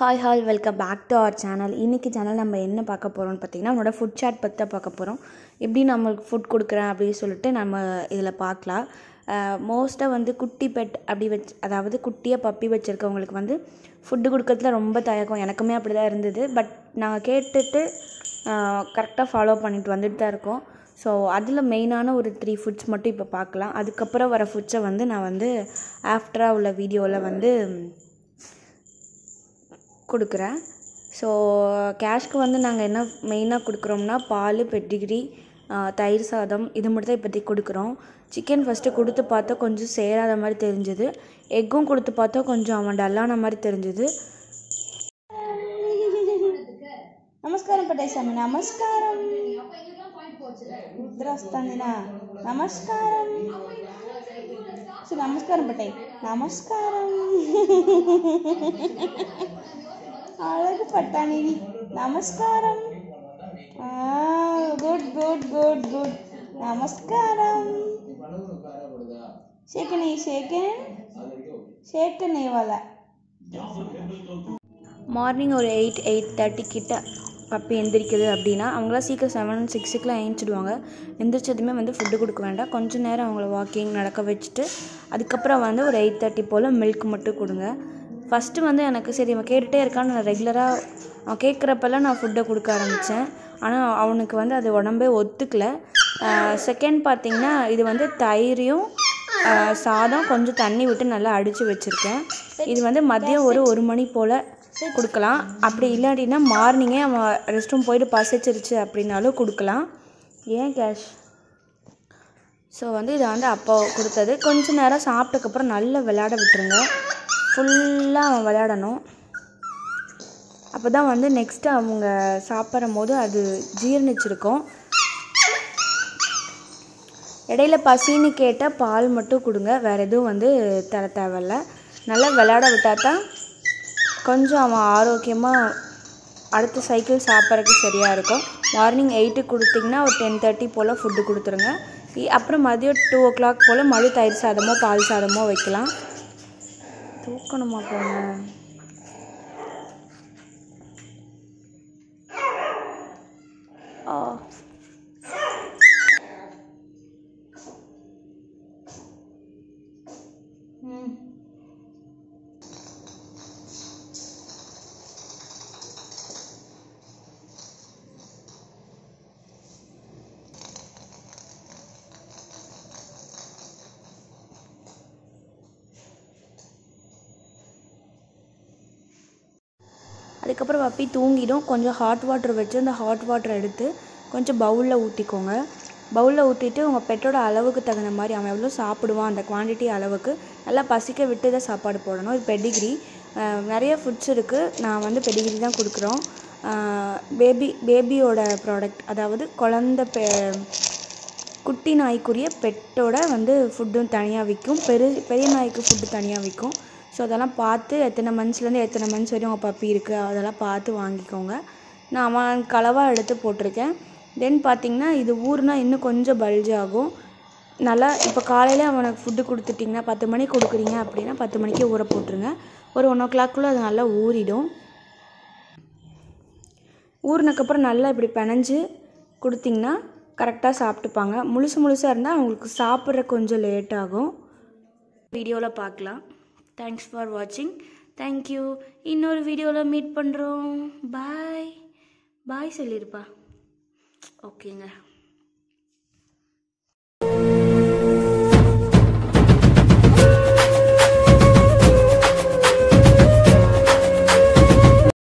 hi all welcome back to our channel இன்றைக்கி channel நம்ம என்ன பார்க்க போகிறோம்னு பார்த்தீங்கன்னா அவனோட ஃபுட் சாட் பற்றி தான் பார்க்க போகிறோம் எப்படி நம்மளுக்கு ஃபுட் கொடுக்குறேன் அப்படின்னு சொல்லிட்டு நம்ம இதில் பார்க்கலாம் மோஸ்ட்டாக வந்து குட்டி பெட் அப்படி வச்சு அதாவது குட்டியாக பப்பி வச்சுருக்கவங்களுக்கு வந்து ஃபுட்டு கொடுக்கறதுல ரொம்ப தயக்கம் எனக்குமே அப்படி தான் இருந்தது பட் நாங்கள் கேட்டுட்டு கரெக்டாக ஃபாலோ பண்ணிட்டு வந்துட்டு தான் இருக்கோம் ஸோ அதில் மெயினான ஒரு த்ரீ ஃபுட்ஸ் மட்டும் இப்போ பார்க்கலாம் அதுக்கப்புறம் வர ஃபுட்ஸை வந்து நான் வந்து ஆஃப்டராக உள்ள வீடியோவில் வந்து கொடுக்குறேன் ஸோ கேஷ்க்கு வந்து நாங்கள் என்ன மெயினாக கொடுக்குறோம்னா பால் பெட்டிகிரி தயிர் சாதம் இது மட்டும் தான் இப்போதைக்கு கொடுக்குறோம் சிக்கன் ஃபஸ்ட்டு கொடுத்து பார்த்தா கொஞ்சம் சேராத மாதிரி தெரிஞ்சுது எக்கும் கொடுத்து பார்த்தா கொஞ்சம் அவன் டல்லான மாதிரி தெரிஞ்சுது నమస్కారం పట్టేశామి నమస్కారం నిద్ర వస్తుందినా నమస్కారం సో నమస్కారం పట్టాయి నమస్కారం అழகு పట్టానివి నమస్కారం గుడ్ గుడ్ గుడ్ గుడ్ నమస్కారం షేకని షేకన్ షేకన్ ఇవాళ மார்னிங் ஒரு எயிட் எயிட் தேர்ட்டி கிட்ட பப்பி எந்திரிக்குது அப்படின்னா அவங்களாம் சீக்கிரம் செவன் சிக்ஸுக்குலாம் எழுந்திடுவாங்க எந்திரிச்சதுமே வந்து ஃபுட்டு கொடுக்க வேண்டாம் கொஞ்சம் நேரம் அவங்கள வாக்கிங் நடக்க வச்சுட்டு அதுக்கப்புறம் வந்து ஒரு எயிட் தேர்ட்டி போல் மில்க் மட்டும் கொடுங்க ஃபஸ்ட்டு வந்து எனக்கு சரி அவன் கேட்டுகிட்டே இருக்கான்னு நான் ரெகுலராக அவன் கேட்குறப்பெல்லாம் நான் ஃபுட்டை கொடுக்க ஆரம்பித்தேன் ஆனால் அவனுக்கு வந்து அது உடம்பே ஒத்துக்கல செகண்ட் பார்த்திங்கன்னா இது வந்து தயிரையும் சாதம் கொஞ்சம் தண்ணி விட்டு நல்லா அடித்து வச்சுருக்கேன் இது வந்து மதியம் ஒரு ஒரு மணி போல் கொடுக்கலாம் அப்படி இல்லாட்டினா மார்னிங்கே அவன் ரெஸ்ட் ரூம் போயிட்டு பசிச்சிருச்சு அப்படின்னாலும் கொடுக்கலாம் ஏன் கேஷ் ஸோ வந்து இதை வந்து அப்போ கொடுத்தது கொஞ்ச நேரம் சாப்பிட்டதுக்கப்புறம் நல்லா விளையாட விட்டுருங்க ஃபுல்லாக அவன் விளையாடணும் அப்போ தான் வந்து நெக்ஸ்ட்டு அவங்க சாப்பிடும் போது அது ஜீர்ணிச்சிருக்கும் இடையில பசின்னு கேட்டால் பால் மட்டும் கொடுங்க வேறு எதுவும் வந்து தர தேவையில்ல நல்லா விளையாட விட்டால் தான் கொஞ்சம் அவன் ஆரோக்கியமாக அடுத்த சைக்கிள் சாப்பிட்றதுக்கு சரியாக இருக்கும் மார்னிங் எயிட்டுக்கு கொடுத்திங்கன்னா ஒரு டென் தேர்ட்டி போல் ஃபுட்டு கொடுத்துருங்க அப்புறம் மதியம் டூ ஓ கிளாக் போல் மறு தயிர் சாதமோ பால் சாதமோ வைக்கலாம் தூக்கணுமா போங்க ஆ ம் அதுக்கப்புறம் பப்பி தூங்கிடும் கொஞ்சம் ஹாட் வாட்டர் வச்சு அந்த ஹாட் வாட்டர் எடுத்து கொஞ்சம் பவுலில் ஊற்றிக்கோங்க பவுலில் ஊற்றிட்டு உங்கள் பெட்டோட அளவுக்கு தகுந்த மாதிரி அவன் எவ்வளோ சாப்பிடுவான் அந்த குவான்டிட்டி அளவுக்கு நல்லா பசிக்க விட்டு தான் சாப்பாடு போடணும் இது பெடிகிரி நிறைய ஃபுட்ஸ் இருக்குது நான் வந்து பெடிகிரி தான் கொடுக்குறோம் பேபி பேபியோட ப்ராடக்ட் அதாவது குழந்த பெ குட்டி நாய்க்குரிய பெட்டோட வந்து ஃபுட்டும் தனியாக விற்கும் பெரு பெரிய நாய்க்கு ஃபுட்டு தனியாக விற்கும் ஸோ அதெல்லாம் பார்த்து எத்தனை மந்த்ஸ்லேருந்து எத்தனை மந்த்ஸ் வரையும் உங்கள் பப்பி இருக்குது அதெல்லாம் பார்த்து வாங்கிக்கோங்க நான் அவன் கலவாக எடுத்து போட்டிருக்கேன் தென் பார்த்திங்கன்னா இது ஊறுனா இன்னும் கொஞ்சம் பல்ஜ் ஆகும் நல்லா இப்போ காலையில் அவனுக்கு ஃபுட்டு கொடுத்துட்டிங்கன்னா பத்து மணிக்கு கொடுக்குறீங்க அப்படின்னா பத்து மணிக்கே ஊற போட்டுருங்க ஒரு ஒன் ஓ கிளாக்குள்ளே அது நல்லா ஊறிடும் ஊறினக்கப்புறம் நல்லா இப்படி பிணைஞ்சு கொடுத்திங்கன்னா கரெக்டாக சாப்பிட்டுப்பாங்க முழுசு முழுசாக இருந்தால் அவங்களுக்கு சாப்பிட்ற கொஞ்சம் லேட் ஆகும் வீடியோவில் பார்க்கலாம் தேங்க்ஸ் ஃபார் வாட்சிங் தேங்க்யூ இன்னொரு வீடியோவில் மீட் பண்ணுறோம் பாய் பாய் சொல்லியிருப்பா ஓகேங்க